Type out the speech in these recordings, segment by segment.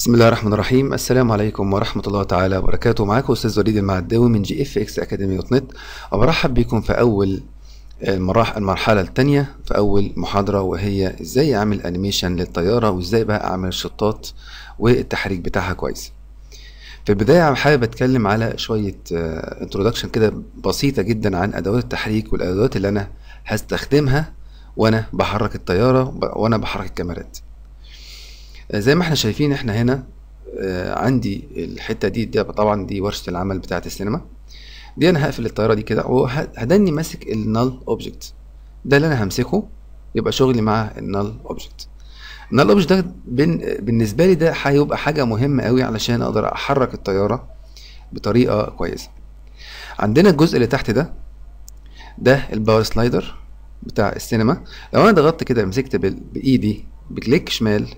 بسم الله الرحمن الرحيم السلام عليكم ورحمة الله تعالى وبركاته معاكم أستاذ وليد المعداوي من جي اف اكس اكاديمي دوت نت وبرحب بكم في أول المراحل المرحلة التانية في أول محاضرة وهي ازاي أعمل أنيميشن للطيارة وازاي بقى أعمل الشطات والتحريك بتاعها كويس في البداية حابب أتكلم على شوية انترودكشن كده بسيطة جدا عن أدوات التحريك والأدوات اللي أنا هستخدمها وأنا بحرك الطيارة وأنا بحرك الكاميرات زي ما احنا شايفين احنا هنا آه، عندي الحتة دي, دي طبعا دي ورشة العمل بتاعة السينما دي انا هقفل الطيارة دي كده وهدني ماسك النال اوبجكت ده اللي انا همسكه يبقى شغلي مع النال اوبجكت النال اوبجكت ده بن- بالنسبة لي ده هيبقى حاجة مهمة قوي علشان اقدر احرك الطيارة بطريقة كويسة عندنا الجزء اللي تحت ده ده الباور سلايدر بتاع السينما لو انا ضغطت كده مسكت بال- بايدي بكليك شمال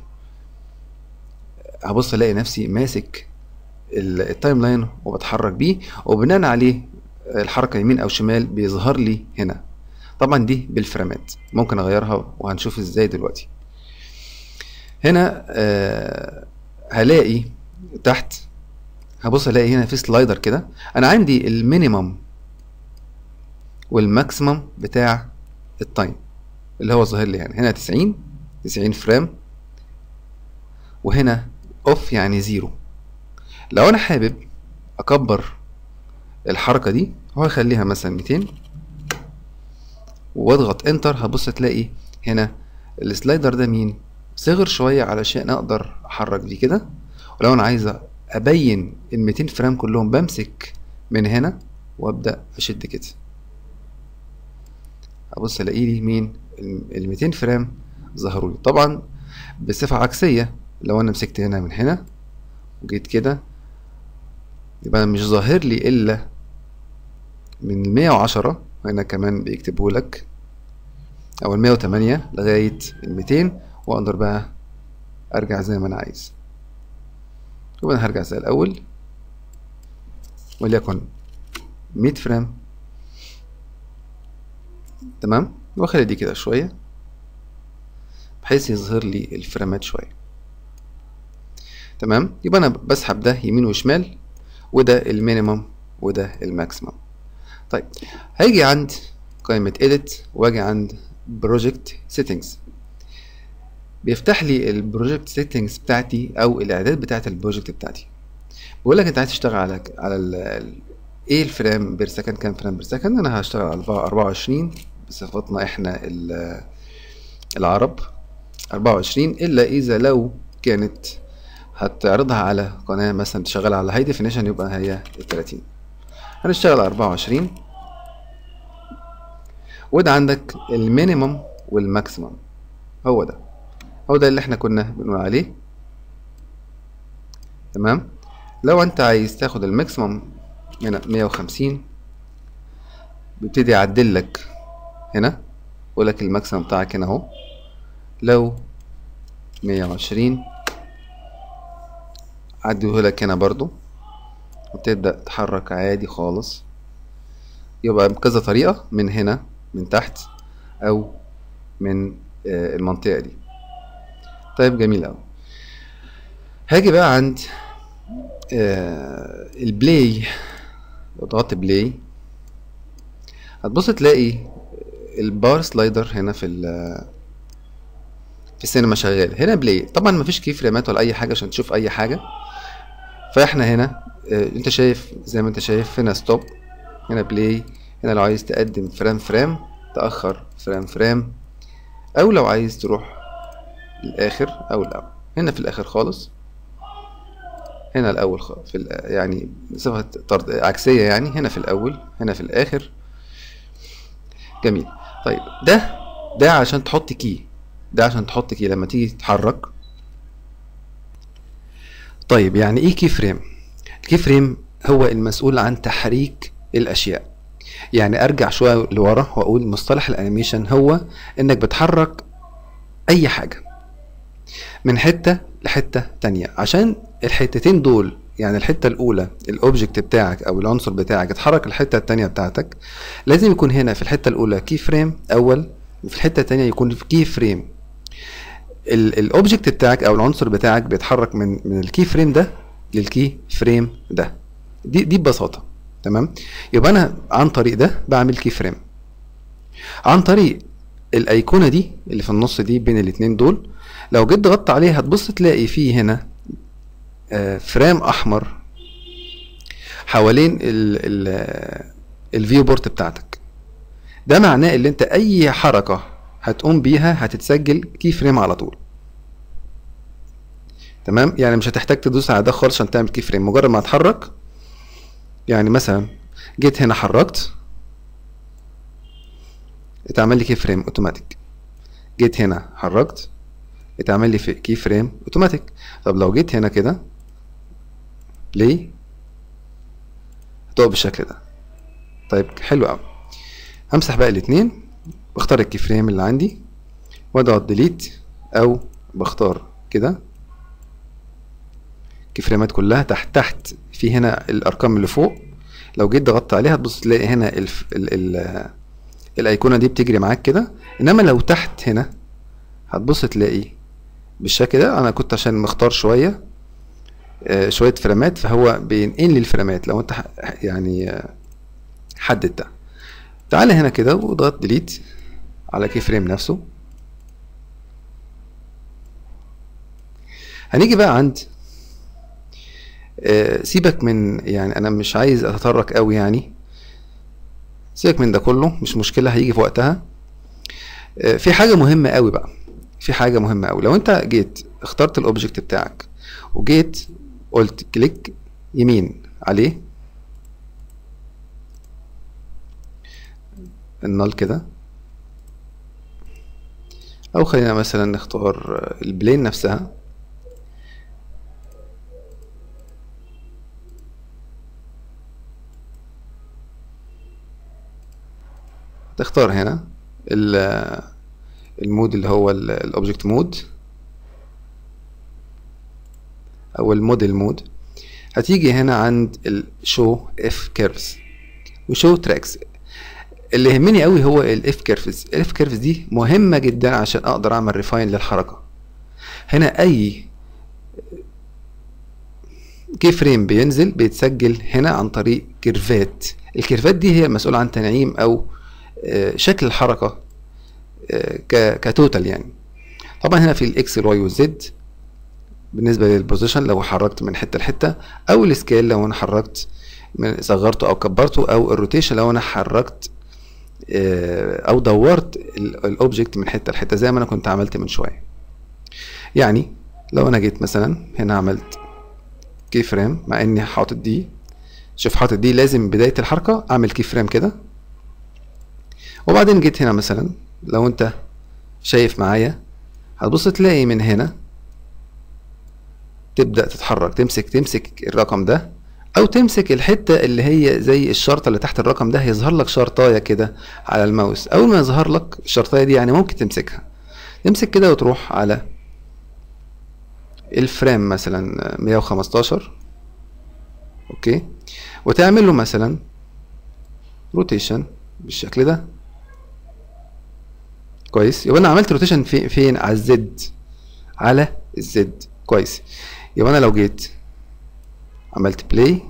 هبص الاقي نفسي ماسك ال- التايم لاين وبتحرك بيه وبناء عليه الحركه يمين او شمال بيظهر لي هنا طبعا دي بالفريمات ممكن اغيرها وهنشوف ازاي دلوقتي هنا آه هلاقي تحت هبص الاقي هنا في سلايدر كده انا عندي المينيمم والماكسيمم بتاع التايم اللي هو ظاهر لي هنا هنا 90 90 فريم وهنا اوف يعني زيرو لو انا حابب اكبر الحركة دي هو هخليها مثلا 200 واضغط انتر هبص تلاقي هنا السلايدر ده مين صغر شوية علشان اقدر احرك دي كده ولو انا عايز ابين ال 200 فريم كلهم بمسك من هنا وابدا اشد كده ابص الاقي لي مين ال 200 فريم ظهروا لي طبعا بصفة عكسية لو انا مسكت هنا من هنا وجيت كده يبقى مش ظاهر لي الا من المية وعشرة هنا كمان بيكتبه لك او المية وتمانية لغاية الميتين واقدر بقى ارجع زي ما انا عايز يبقى انا هرجع زي الاول وليكن مية فريم تمام واخلي دي كده شوية بحيث يظهر لي الفريمات شوية تمام يبقى انا بسحب ده يمين وشمال وده المينيمم وده الماكسيمم طيب هيجي عند قائمة edit واجي عند project settings بيفتح لي البروجكت settings بتاعتي او الاعداد بتاعت البروجكت بتاعتي بيقول لك انت عايز تشتغل على على ال ال- ايه الفريم بير سكند كام فريم بير سكند انا هشتغل على 24 بصفتنا احنا ال- العرب 24 الا اذا لو كانت هتعرضها على قناة مثلا تشغل على هاي ديفينيشن يبقى هي ال 30 هنشتغل على 24 وده عندك المينيمم والماكسيمم هو ده هو ده اللي احنا كنا بنقول عليه تمام لو انت عايز تاخد الماكسيمم هنا 150 بيبتدي يعدل لك هنا يقول لك الماكسيمم بتاعك هنا اهو لو 120 عديه لك هنا برضو وتبدأ تحرك عادي خالص يبقى بكذا طريقة من هنا من تحت أو من آه، المنطقة دي طيب جميل أوي هاجي بقى عند آه، البلاي لو ضغطت بلاي هتبص تلاقي البار سلايدر هنا في ال- في السينما شغال هنا بلاي طبعا مفيش كي فريمات ولا اي حاجه عشان تشوف اي حاجه فاحنا هنا آه، انت شايف زي ما انت شايف هنا ستوب هنا بلاي هنا لو عايز تقدم فريم فريم تأخر فريم فريم او لو عايز تروح الاخر او الاول هنا في الاخر خالص هنا الاول خ- في ال- يعني بصفة طرد عكسية يعني هنا في الاول هنا في الاخر جميل طيب ده ده عشان تحط كي ده عشان تحط كي لما تيجي تتحرك طيب يعني ايه كي فريم الكي فريم هو المسؤول عن تحريك الاشياء يعني ارجع شويه لورا واقول مصطلح الانيميشن هو انك بتحرك اي حاجه من حته لحته تانية عشان الحتتين دول يعني الحته الاولى الاوبجكت بتاعك او العنصر بتاعك اتحرك الحته التانية بتاعتك لازم يكون هنا في الحته الاولى كي فريم اول وفي الحته التانية يكون في كي فريم الاوبجكت بتاعك او العنصر بتاعك بيتحرك من من الكي فريم ده للكي فريم ده دي دي ببساطه تمام يبقى انا عن طريق ده بعمل كي فريم عن طريق الايقونه دي اللي في النص دي بين الاتنين دول لو جيت ضغطت عليها هتبص تلاقي فيه هنا آه، فريم احمر حوالين الفيو بورت بتاعتك ده معناه ان انت اي حركه هتقوم بيها هتتسجل كي فريم على طول تمام يعني مش هتحتاج تدوس على ده خالص عشان تعمل كي فريم مجرد ما تحرك يعني مثلا جيت هنا حركت اتعمل لي كي فريم اوتوماتيك جيت هنا حركت اتعمل لي في كي فريم اوتوماتيك طب لو جيت هنا كده بلاي هتقف بالشكل ده طيب حلو قوي همسح بقى الاتنين بختار الكي فريم اللي عندي واضغط ديليت او بختار كده الكي فريمات كلها تحت تحت في هنا الارقام اللي فوق لو جيت ضغطت عليها تبص تلاقي هنا الف ال ال الايقونه دي بتجري معاك كده انما لو تحت هنا هتبص تلاقي بالشكل ده انا كنت عشان مختار شويه آه، شويه فريمات فهو بينقل لي الفريمات لو انت ح- يعني آه، حدد ده تعالى هنا كده واضغط ديليت على كي فريم نفسه هنيجي بقى عند آه، سيبك من يعني انا مش عايز اتطرق قوي يعني سيبك من ده كله مش مشكله هيجي في وقتها آه، في حاجه مهمه قوي بقى في حاجه مهمه قوي لو انت جيت اخترت الاوبجكت بتاعك وجيت قلت كليك يمين عليه النال كده او خلينا مثلا نختار آه، البلين نفسها تختار هنا ال- المود اللي هو الاوبجكت مود او الموديل مود هتيجي هنا عند الشو اف كيرفز وشو تراكس اللي يهمني قوي هو الاف كيرفز الاف كيرفز دي مهمه جدا عشان اقدر اعمل ريفاين للحركه هنا اي كي فريم بينزل بيتسجل هنا عن طريق كيرفات الكيرفات دي هي المسؤولة عن تنعيم او آه، شكل الحركة آه، ك- كتوتال يعني طبعا هنا في الاكس الواي والزد بالنسبة للبوزيشن لو حركت من حتة لحتة او السكيل لو انا حركت من صغرته او كبرته او الروتيشن لو انا حركت آه، او دورت الاوبجكت من حتة لحتة زي ما انا كنت عملت من شوية يعني لو انا جيت مثلا هنا عملت كي فريم مع اني حاطط دي شوف حاطط دي لازم بداية الحركة اعمل كي فريم كده وبعدين جيت هنا مثلا لو انت شايف معايا هتبص تلاقي من هنا تبدأ تتحرك تمسك تمسك الرقم ده او تمسك الحتة اللي هي زي الشرطة اللي تحت الرقم ده هيظهر لك شرطاية كده على الماوس اول ما يظهر لك الشرطاية دي يعني ممكن تمسكها تمسك كده وتروح على الفريم مثلا 115 اوكي وتعمل له مثلا روتيشن بالشكل ده كويس يبقى انا عملت روتيشن في فين على الزد على الزد كويس يبقى انا لو جيت عملت بلاي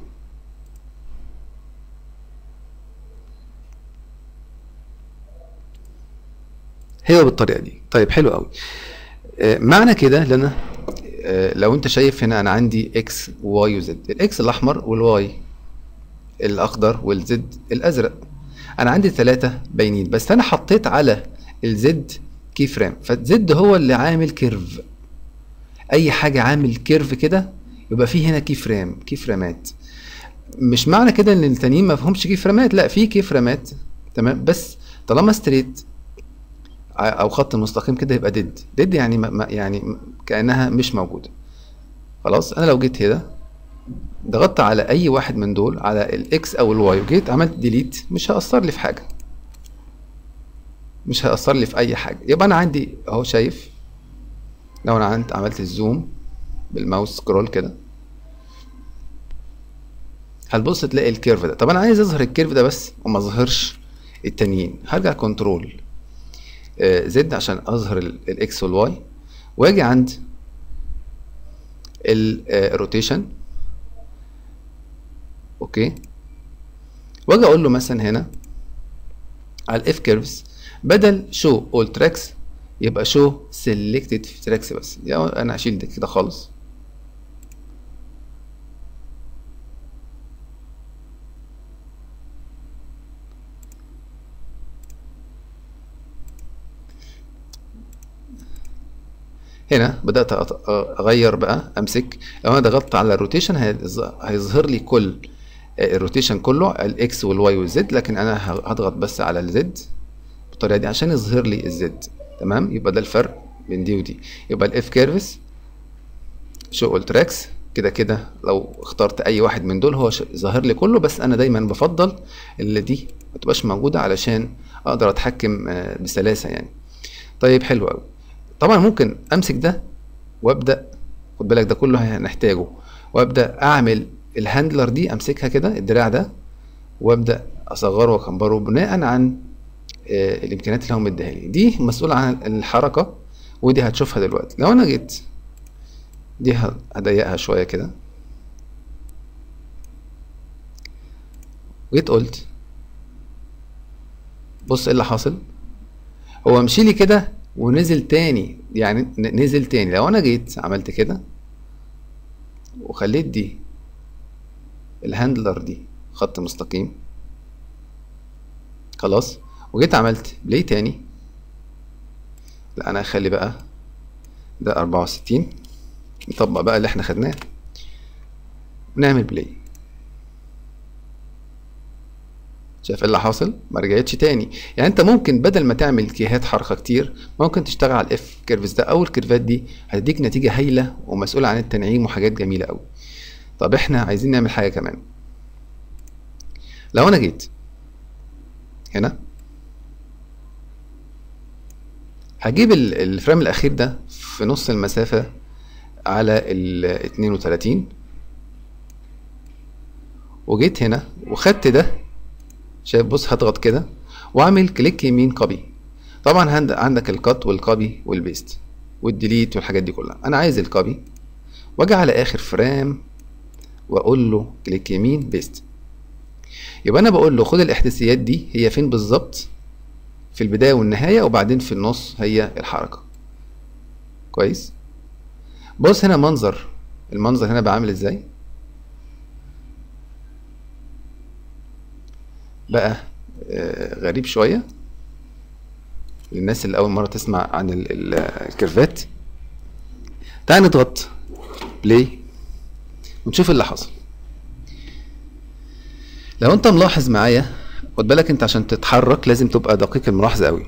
هي بالطريقه دي طيب حلو قوي آه، معنى كده ان انا آه، لو انت شايف هنا انا عندي اكس وواي وزد الاكس الاحمر والواي الاخضر والزد الازرق انا عندي ثلاثة باينين بس انا حطيت على الزد كي فريم فالزد هو اللي عامل كيرف اي حاجة عامل كيرف كده يبقى في هنا كي فريم كي فريمات مش معنى كده ان التانيين ما فيهمش كي فريمات لا في كي فريمات تمام بس طالما ستريت او خط مستقيم كده يبقى ديد ديد يعني ما ما- يعني م- كانها مش موجوده خلاص انا لو جيت هنا ضغطت على اي واحد من دول على الاكس او الواي وجيت عملت ديليت مش هيأثر لي في حاجه مش هيأثر لي في اي حاجه يبقى انا عندي اهو شايف لو انا عملت عملت الزوم بالماوس سكرول كده هتبص تلاقي الكيرف ده طب انا عايز اظهر الكيرف ده بس وما اظهرش التانيين هرجع كنترول زد عشان اظهر ال- الاكس والواي واجي عند الروتيشن اوكي واجي اقول له مثلا هنا على الاف كيرفز بدل شو اول تراكس يبقى شو سيلكتد تراكس بس يعني انا اشيل ده كده خالص هنا بدأت أغير بقى أمسك لو أنا ضغطت على الروتيشن هيظهر لي كل الروتيشن كله الإكس والواي والزد لكن أنا هضغط بس على الزد بالطريقة دي عشان يظهر لي الزد تمام يبقى ده الفرق بين دي ودي يبقى الإف كيرفز شو أول تراكس كده كده لو اخترت أي واحد من دول هو ظاهر لي كله بس أنا دايما بفضل اللي دي ما تبقاش موجودة علشان أقدر أتحكم بسلاسة يعني طيب حلو أوي طبعا ممكن امسك ده وابدا خد بالك ده كله هنحتاجه وابدا اعمل الهاندلر دي امسكها كده الدراع ده وابدا اصغره واكبره بناء عن آه الامكانيات اللي هو مديها لي دي مسؤول عن الحركه ودي هتشوفها دلوقتي لو انا جيت دي هضيقها شويه كده جيت قلت بص ايه اللي حاصل هو مشي لي كده ونزل تاني يعني نزل تاني لو انا جيت عملت كده وخليت دي الهاندلر دي خط مستقيم خلاص وجيت عملت بلاي تاني لا انا هخلي بقى ده اربعة وستين نطبق بقى اللي احنا خدناه ونعمل بلاي شايف ايه اللي حاصل ما رجعتش تاني يعني انت ممكن بدل ما تعمل كيهات حركه كتير ممكن تشتغل على الاف كيرفز ده او الكيرفات دي هتديك نتيجه هايله ومسؤول عن التنعيم وحاجات جميله قوي طب احنا عايزين نعمل حاجه كمان لو انا جيت هنا هجيب الفريم الاخير ده في نص المسافه على ال 32 وجيت هنا وخدت ده شايف بص هضغط كده واعمل كليك يمين كوبي طبعا عندك الكات والكوبي والبيست والديليت والحاجات دي كلها انا عايز الكوبي واجي على اخر فريم واقول له كليك يمين بيست يبقى انا بقول له خد الاحداثيات دي هي فين بالظبط في البدايه والنهايه وبعدين في النص هي الحركه كويس بص هنا منظر المنظر هنا بعمل ازاي بقى غريب شوية للناس اللي أول مرة تسمع عن الكيرفات تعال نضغط بلاي ونشوف اللي حصل لو انت ملاحظ معايا خد بالك انت عشان تتحرك لازم تبقى دقيق الملاحظة قوي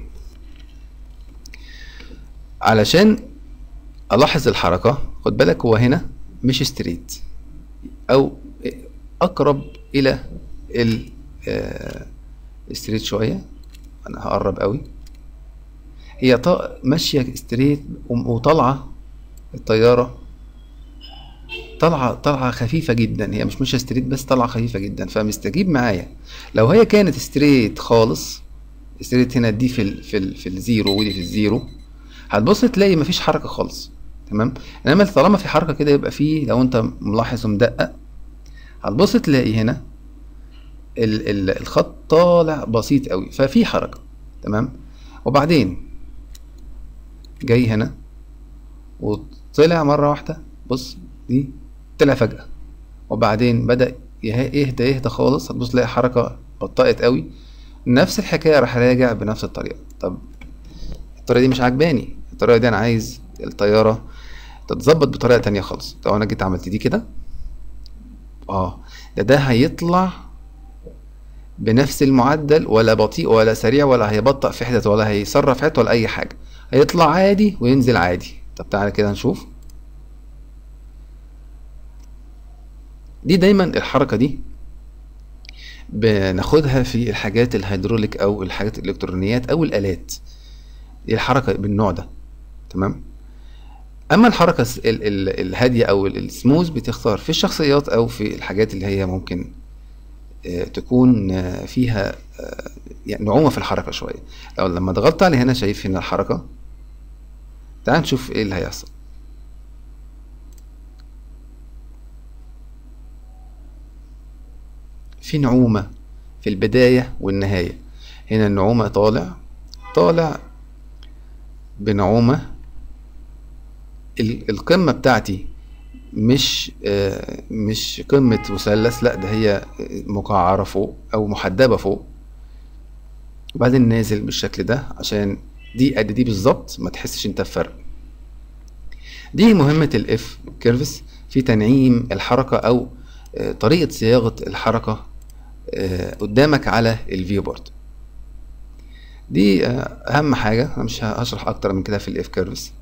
علشان الاحظ الحركة خد بالك هو هنا مش ستريت او اقرب الى ال ستريت شويه انا هقرب قوي هي طا... ماشيه ستريت وطالعه الطياره طالعه طالعه خفيفه جدا هي مش ماشيه ستريت بس طالعه خفيفه جدا فمستجيب معايا لو هي كانت ستريت خالص ستريت هنا دي في ال... في ال... في الزيرو ودي في الزيرو هتبص تلاقي مفيش حركه خالص تمام انما طالما في حركه كده يبقى فيه لو انت ملاحظ ومدقق هتبص تلاقي هنا ال ال الخط طالع بسيط قوي ففي حركه تمام وبعدين جاي هنا وطلع مره واحده بص دي طلع فجاه وبعدين بدا يهدى يهدى خالص هتبص تلاقي حركه بطأت قوي نفس الحكايه راح راجع بنفس الطريقه طب الطريقه دي مش عجباني الطريقه دي انا عايز الطياره تتظبط بطريقه تانية خالص لو انا جيت عملت دي كده اه ده ده هيطلع بنفس المعدل ولا بطيء ولا سريع ولا هيبطأ في حتت ولا هيسرع في حتت ولا اي حاجه هيطلع عادي وينزل عادي طب تعالى كده نشوف دي دايما الحركه دي بناخدها في الحاجات الهيدروليك او الحاجات الالكترونيات او الالات دي الحركه بالنوع ده تمام اما الحركه ال ال الهاديه او السموث بتختار في الشخصيات او في الحاجات اللي هي ممكن تكون فيها يعني نعومه في الحركه شويه لو لما ضغطت على هنا شايف هنا الحركه تعال نشوف ايه اللي هيحصل في نعومة في البداية والنهاية هنا النعومة طالع طالع بنعومة القمة بتاعتي مش آه، مش قمة مثلث لا ده هي مقعرة فوق أو محدبة فوق وبعدين نازل بالشكل ده عشان دي قد دي بالظبط ما تحسش انت بفرق دي مهمة الاف كيرفس في تنعيم الحركة أو آه، طريقة صياغة الحركة آه، قدامك على الفيو بورد دي أهم حاجة أنا مش هشرح أكتر من كده في الاف كيرفس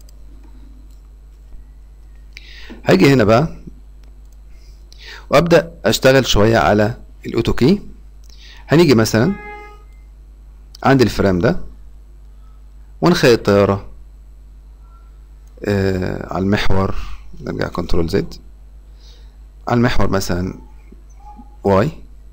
هاجي هنا بقى وابدا اشتغل شويه على الاوتوكي هنيجي مثلا عند الفريم ده ونخلي الطياره آه على المحور نرجع كنترول زد على المحور مثلا واي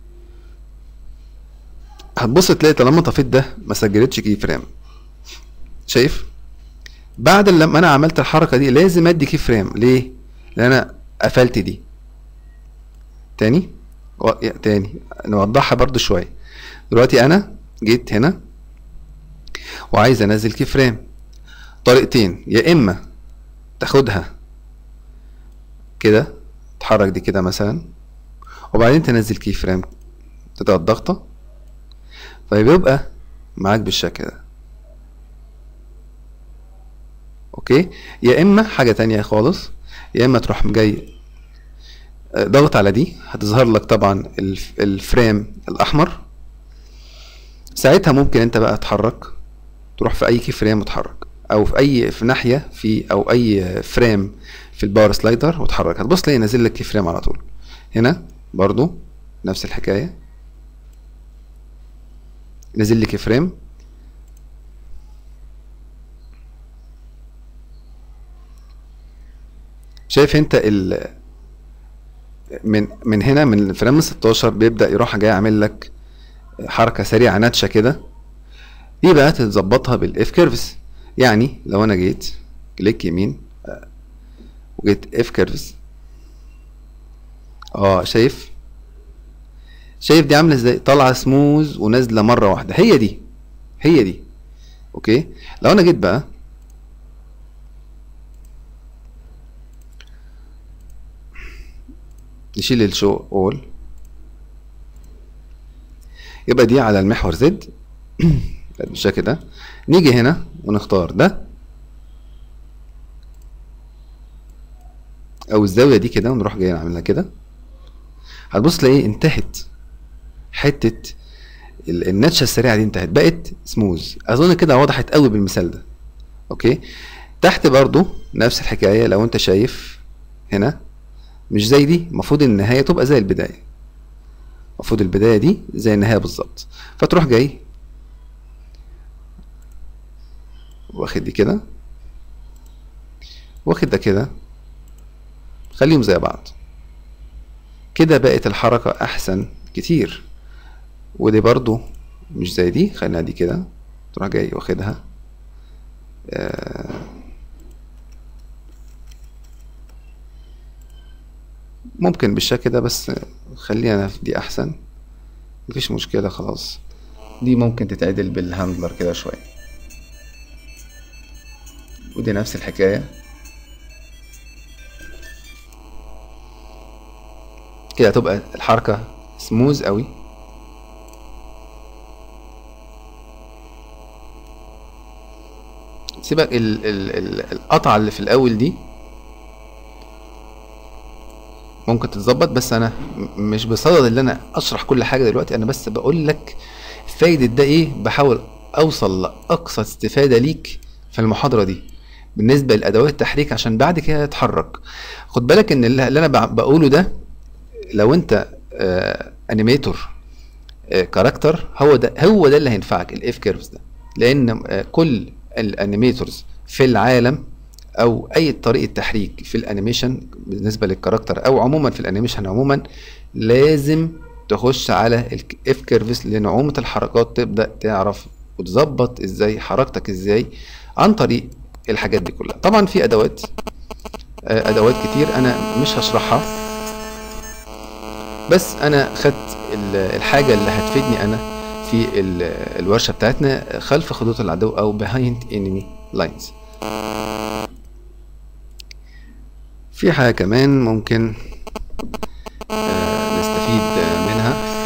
هتبص تلاقي طالما طفيت ده ما سجلتش كي فريم شايف بعد لما انا عملت الحركه دي لازم ادي كي فريم ليه لان انا قفلت دي تاني و... تاني نوضحها برضو شويه دلوقتي انا جيت هنا وعايز انزل كي فريم طريقتين يا اما تاخدها كده تحرك دي كده مثلا وبعدين تنزل كي فريم تضغط ضغطه فبيبقى معاك بالشكل ده اوكي يا اما حاجه تانية خالص يا اما تروح جاي آه، ضغط على دي هتظهر لك طبعا الفريم الاحمر ساعتها ممكن انت بقى تحرك تروح في اي كي فريم وتحرك او في اي في ناحيه في او اي فريم في الباور سلايدر وتحرك هتبص تلاقي نازل لك كي فريم على طول هنا برضو نفس الحكايه نازل لي كي فريم شايف انت ال من من هنا من فريم 16 بيبدا يروح جاي عامل لك حركه سريعه ناتشه كده دي بقى تظبطها بالاف كيرفز يعني لو انا جيت كليك يمين وجيت اف كيرفز اه شايف شايف دي عامله ازاي طالعه سموز ونازله مره واحده هي دي هي دي اوكي لو انا جيت بقى نشيل الشو اول يبقى دي على المحور زد بالشكل ده نيجي هنا ونختار ده او الزاويه دي كده ونروح جايين عاملها كده هتبص تلاقي انتهت حته النتشه السريعه دي انتهت بقت سموز اظن كده وضحت قوي بالمثال ده اوكي تحت برضو نفس الحكايه لو انت شايف هنا مش زي دي المفروض النهايه تبقى زي البدايه المفروض البدايه دي زي النهايه بالظبط فتروح جاي واخد دي كده واخد ده كده خليهم زي بعض كده بقت الحركة أحسن كتير ودي برضو مش زي دي خلينا دي كده تروح جاي واخدها آه ممكن بالشكل ده بس خلينا في دي احسن مفيش مشكلة خلاص دي ممكن تتعدل بالهاندلر كده شوية ودي نفس الحكاية كده هتبقى الحركة سموز قوي سيبك ال ال ال القطعة اللي في الأول دي ممكن تتظبط بس انا مش بصدد ان انا اشرح كل حاجه دلوقتي انا بس بقول لك فايده ده ايه بحاول اوصل لاقصى استفاده ليك في المحاضره دي بالنسبه لادوات التحريك عشان بعد كده تتحرك خد بالك ان اللي انا بقوله ده لو انت آه انيميتور آه كاركتر هو ده هو ده اللي هينفعك الاف كيرفز ده لان آه كل الانيميتورز في العالم او اي طريقه تحريك في الانيميشن بالنسبه للكاركتر او عموما في الانيميشن عموما لازم تخش على الاف كيرفز لنعومه الحركات تبدا تعرف وتظبط ازاي حركتك ازاي عن طريق الحاجات دي كلها طبعا في ادوات آه، ادوات كتير انا مش هشرحها بس انا خدت ال- الحاجه اللي هتفيدني انا في ال- الورشه بتاعتنا خلف خطوط العدو او behind enemy lines في حاجه كمان ممكن آه، نستفيد آه، منها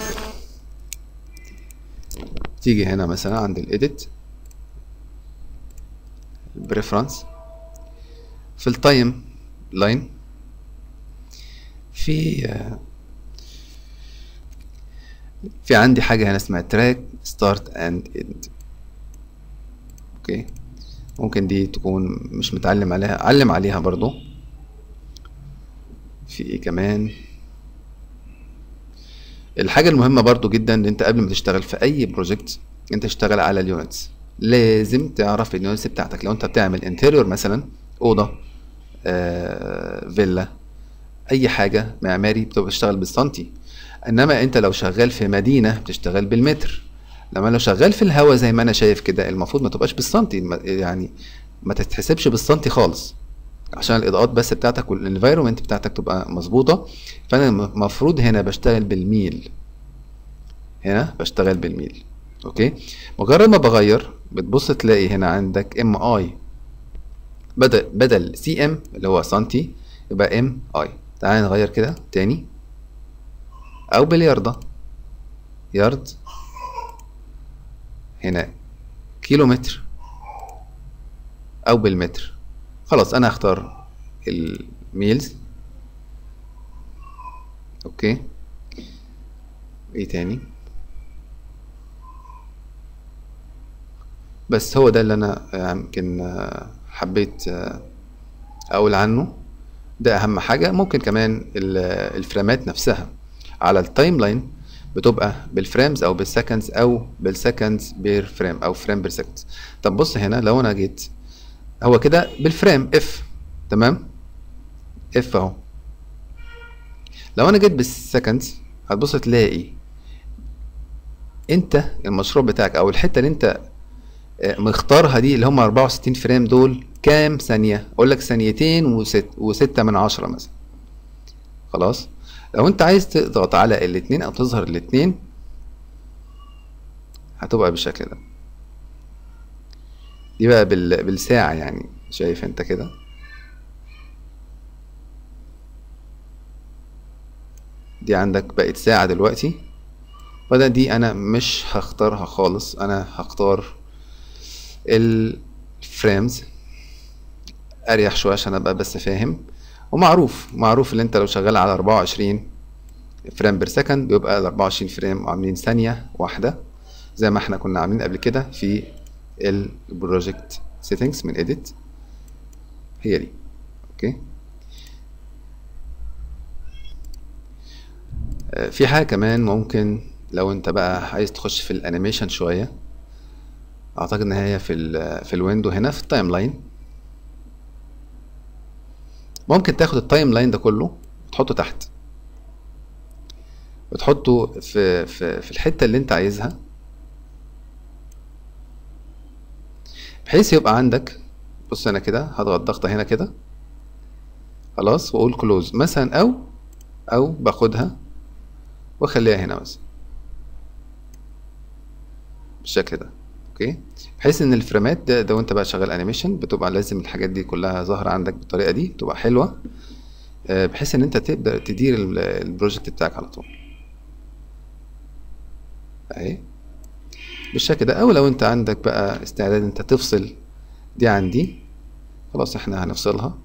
تيجي هنا مثلا عند الايديت البريفرنس في التايم لاين في آه، في عندي حاجة هنا اسمها تراك ستارت اند اند اوكي ممكن دي تكون مش متعلم عليها علم عليها برضو في ايه كمان الحاجة المهمة برضو جدا ان انت قبل ما تشتغل في اي بروجكت انت تشتغل على اليونتس لازم تعرف اليونتس بتاعتك لو انت بتعمل انتيريور مثلا اوضة آه، فيلا اي حاجة معماري بتبقى بتشتغل بالسنتي انما انت لو شغال في مدينة بتشتغل بالمتر لما لو شغال في الهوا زي ما انا شايف كده المفروض ما تبقاش بالسنتي ما- يعني ما تتحسبش بالسنتي خالص عشان الاضاءات بس بتاعتك والانفايرومنت بتاعتك تبقى مظبوطه فانا المفروض هنا بشتغل بالميل هنا بشتغل بالميل اوكي مجرد ما بغير بتبص تلاقي هنا عندك ام اي بدل بدل سي ام اللي هو سنتي يبقى ام اي تعال نغير كده تاني او بالياردة يارد هنا كيلومتر او بالمتر خلاص انا هختار الميلز اوكي ايه تاني بس هو ده اللي انا آه، يمكن آه، حبيت آه، اقول عنه ده اهم حاجة ممكن كمان ال- الفريمات نفسها على التايم لاين بتبقى بالفريمز او بالسكندز او بالسكندز بير فريم او فريم بير سكند طب بص هنا لو انا جيت هو كده بالفريم اف تمام اف اهو لو انا جيت بالسكندز هتبص تلاقي انت المشروع بتاعك او الحته اللي انت آه، مختارها دي اللي هم 64 فريم دول كام ثانيه اقول لك ثانيتين وست وستة من عشرة مثلا خلاص لو انت عايز تضغط على الاتنين او تظهر الاتنين هتبقى بالشكل ده دي بقى بال... بالساعة يعني شايف انت كده دي عندك بقت ساعة دلوقتي فده دي انا مش هختارها خالص انا هختار الفريمز اريح شوية عشان ابقى بس فاهم ومعروف معروف ان انت لو شغال على 24 فريم بير سكند بيبقى ال 24 فريم عاملين ثانية واحدة زي ما احنا كنا عاملين قبل كده في البروجكت سيتنجز من اديت هي دي اوكي آه، في حاجة كمان ممكن لو انت بقى عايز تخش في الانيميشن شوية اعتقد ان هي في ال في الويندو هنا في التايم لاين ممكن تاخد التايم لاين ده كله وتحطه تحت وتحطه في في في الحتة اللي انت عايزها بحيث يبقى عندك بص انا كده هضغط ضغطة هنا كده خلاص واقول كلوز مثلا او او باخدها واخليها هنا مثلا بالشكل ده اوكي بحيث ان الفريمات ده, ده وانت بقى شغال انيميشن بتبقى لازم الحاجات دي كلها ظاهرة عندك بالطريقة دي تبقى حلوة آه، بحيث ان انت تقدر تدير ال- البروجكت بتاعك على طول اهي بالشكل ده او لو انت عندك بقى استعداد انت تفصل دي عن دي خلاص احنا هنفصلها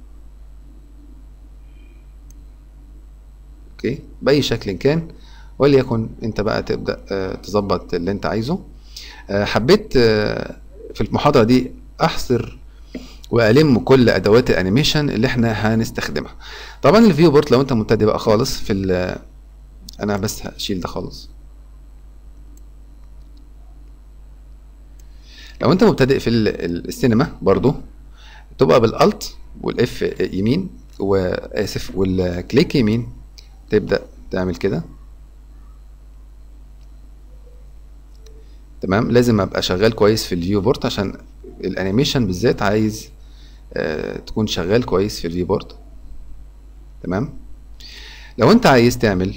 اوكي باي شكل كان وليكن انت بقى تبدا آه، تظبط اللي انت عايزه آه، حبيت آه، في المحاضره دي احصر والم كل ادوات الانيميشن اللي احنا هنستخدمها طبعا الفيو بورت لو انت مبتدئ بقى خالص في ال- انا بس هشيل ده خالص لو انت مبتدئ في ال- ال- السينما برضو تبقى بالالت والاف يمين واسف والكليك يمين تبدا تعمل كده تمام لازم ابقى شغال كويس في الفيو بورت عشان الانيميشن بالذات عايز آه، تكون شغال كويس في الفي بورد تمام لو انت عايز تعمل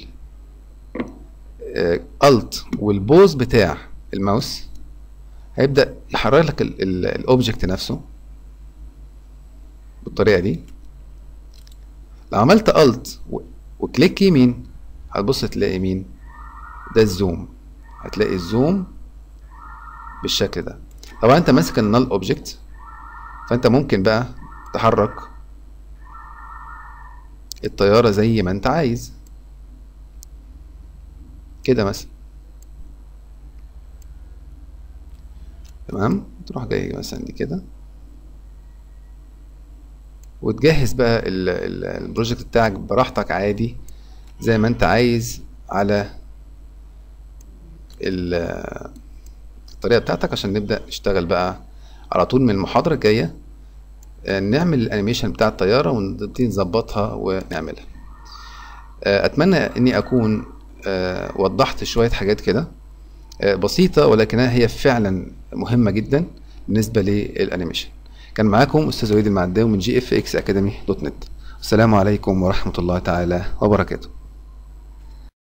الت والبوز بتاع الماوس هيبدا يحرك لك الاوبجكت نفسه بالطريقه دي لو عملت الت وكليك يمين هتبص تلاقي مين ده الزوم هتلاقي الزوم بالشكل ده طبعا انت ماسك النال اوبجكت فانت ممكن بقى تحرك الطيارة زي ما انت عايز كده مثلا تمام تروح جاي مثلا دي كده وتجهز بقى ال- ال- البروجكت بتاعك براحتك عادي زي ما انت عايز على ال- الطريقة بتاعتك عشان نبدأ نشتغل بقى على طول من المحاضرة الجاية آه، نعمل الانيميشن بتاع الطيارة ونبتدي نظبطها ونعملها آه، اتمنى اني اكون آه، وضحت شوية حاجات كده آه، بسيطة ولكنها هي فعلا مهمة جدا بالنسبة للانيميشن كان معاكم استاذ وليد المعداوي من جي اف اكس اكاديمي دوت نت السلام عليكم ورحمة الله تعالى وبركاته